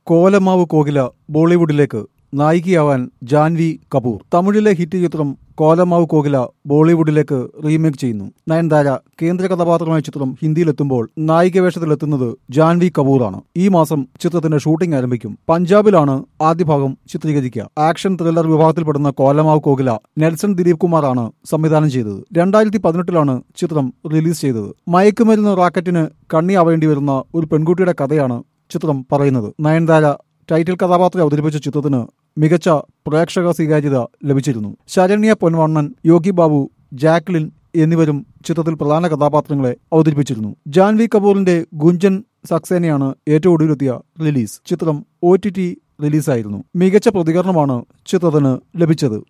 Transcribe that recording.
കോലമാവ് കോകില ബോളിവുഡിലേക്ക് നായികയാവാൻ ജാൻവി കപൂർ തമിഴിലെ ഹിറ്റ് ചിത്രം കോലമാവ് കോകില ബോളിവുഡിലേക്ക് റീമേക്ക് ചെയ്യുന്നു നയൻതാര കേന്ദ്ര കഥാപാത്രമായ ചിത്രം ഹിന്ദിയിലെത്തുമ്പോൾ നായിക വേഷത്തിലെത്തുന്നത് ജാൻവി കപൂറാണ് ഈ മാസം ചിത്രത്തിന്റെ ഷൂട്ടിംഗ് ആരംഭിക്കും പഞ്ചാബിലാണ് ആദ്യ ഭാഗം ചിത്രീകരിക്കുക ആക്ഷൻ ത്രില്ലർ വിഭാഗത്തിൽപ്പെടുന്ന കോലമാവ് കോകില നെൽസൺ ദിലീപ് കുമാറാണ് സംവിധാനം ചെയ്തത് രണ്ടായിരത്തി പതിനെട്ടിലാണ് ചിത്രം റിലീസ് ചെയ്തത് മയക്കുമരുന്ന് റാക്കറ്റിന് കണ്ണിയാവേണ്ടി വരുന്ന ഒരു പെൺകുട്ടിയുടെ കഥയാണ് ചിത്രം പറയുന്നത് നയൻതാര ടൈറ്റിൽ കഥാപാത്രം അവതരിപ്പിച്ച ചിത്രത്തിന് മികച്ച പ്രേക്ഷക സ്വീകാര്യത ലഭിച്ചിരുന്നു ശരണ്യ പൊൻവണ്ണൻ യോഗി ബാബു ജാക്ലിൻ എന്നിവരും ചിത്രത്തിൽ പ്രധാന കഥാപാത്രങ്ങളെ അവതരിപ്പിച്ചിരുന്നു ജാൻവി കപൂറിന്റെ ഗുഞ്ചൻ സക്സേനയാണ് ഏറ്റവും ഒടുവിലെത്തിയ റിലീസ് ചിത്രം ഒ ടി ടി റിലീസായിരുന്നു മികച്ച പ്രതികരണമാണ് ചിത്രത്തിന് ലഭിച്ചത്